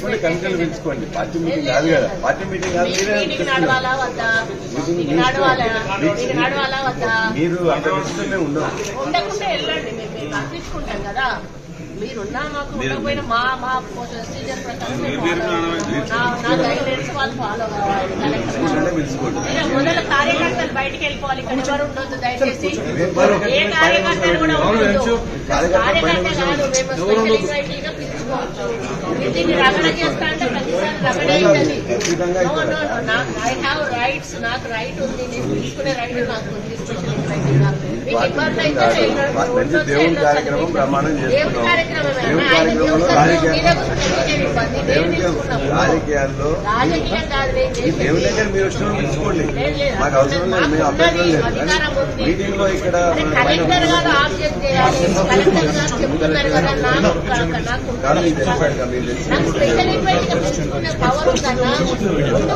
చేసుకుంటే కమిటీలు పిలుచుకోండి party meeting కాదు కదా పార్టీ మీటింగ్ కాదు మీరే మీటింగ్ నడవాలా వద్దా మీకు నడవాలా మీకు నడవాలా వద్దా మీరు అంత ఇష్టమే ఉండవు ఉండకుండా వెళ్ళండి మేము మేము తప్పించుకుంటాం కదా మీరున్నా మాకు ఉండకపోయినా మా మా ప్రొసీజర్ ప్రకారం మేము follow అవ్వాలి. నా- నా గైడ్లైన్స్ వాళ్ళు ఫాలో కావాలి కలెక్టర్ కూర్చుంటే పిలుచుకోండి మీరు మొదలు కార్యకర్తలు బయటికి వెళ్ళిపోవాలి ఇక్కడ ఎవరు ఉండొద్దు దయచేసి ఏ కార్యకర్తలు కూడా ఉండొద్దు కార్యకర్త కాదు మేము స్పెషల్ ఇన్వైటీగా పిలుచుకోవచ్చు మీరు దీన్ని రగడ చేస్తా అంటే ప్రతిసారి రగడే అవుతుంది నో నో నో నాకు ఐ హ్యావ్ రైట్స్ నాకు రైట్ ఉంది నేను తీసుకునే రైట్ నాకు ఉంది స్పెషల్ ఇన్వైటీగా మీకు ఇబ్బంది అయితే వెళ్ళండి. మంచి ఉండొచ్చు, దేవుని వెళ్ళొచ్చు కార్యక్రమం అని బ్రహ్మాండం దేవుని చేసుకున్నాం కార్యక్రమమే దేవుని ఆయన కార్యక్రమంలో దేవుని రాజకీయ మీద కూర్చొని ఇబ్బంది మేము దేవునికి తీసుకున్నాము రాజకీయాల్లో రాజకీయం కాదు మేము ఈ దేవుని చేసేది. దగ్గర మీరు వచ్చిన పిలుచుకోండి లేదు, లేదు. మాకు అవసరం లేదు మేము అభ్యంతరం లేదు అధికారం కానీ ఉంది. మీటింగ్ లో ఇక్కడ అరే మన పైన కలెక్టర్ గారు ఆబ్జెక్ట్ చేయాలి కలెక్టర్ గారు చెప్తున్నారు కదా నాకు నాకు కాదు మీకు తెలిసాడు కదా మీరు తెలిసి నాకు స్పెషల్ ఇన్వైట్ గా పిలుచుకునే పవర్ ఉందన్నా ముందు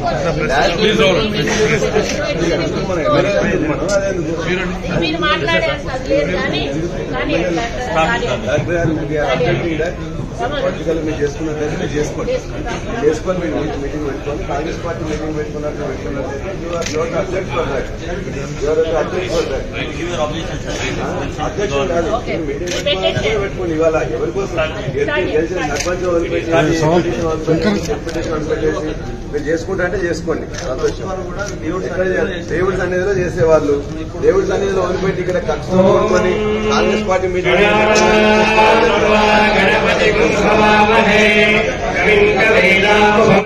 మన ఎమ్మెల్యే మనం అదే ఎందుకు? మీరు మాట్లాడే అంత అది లేదు కానీ కానీ డాక్టర్ గారు మీకు అభ్యర్థి ఈడ పొలిటికల్ మీరు చేసుకున్నట్లయితే మీరు చేసుకోండి చేసుకొని మీరు మీటింగ్ మీటింగ్ పెట్టుకొని కాంగ్రెస్ పార్టీ మీటింగ్ పెట్టుకున్నట్టు పెట్టుకున్నట్లయితే your object for that your object for that అధ్యక్షుడు కాదు మీరు మీటింగ్ పెట్టుకున్నట్టే పెట్టుకోండి ఇవాళ ఎవరి కోసం గెలిచి- గెలిచిన సర్పంచ్ వదిలిపెట్టేసి ఎంపీటీసీ వదిలిపెట్టేసి ఎంపీటీసీ వదిలిపెట్టేసి మీరు చేసుకుంటా అంటే చేసుకోండి సంతోషం ఎక్కడ చేయాలి? దేవుడి సన్నిధిలో చేసేవాళ్ళు దేవుడి సన్నిధిలో వదిలిపెట్టి ఇక్కడ కక్షతో కొనుక్కొని కాంగ్రెస్ పార్టీ మీటింగ్ గణపతి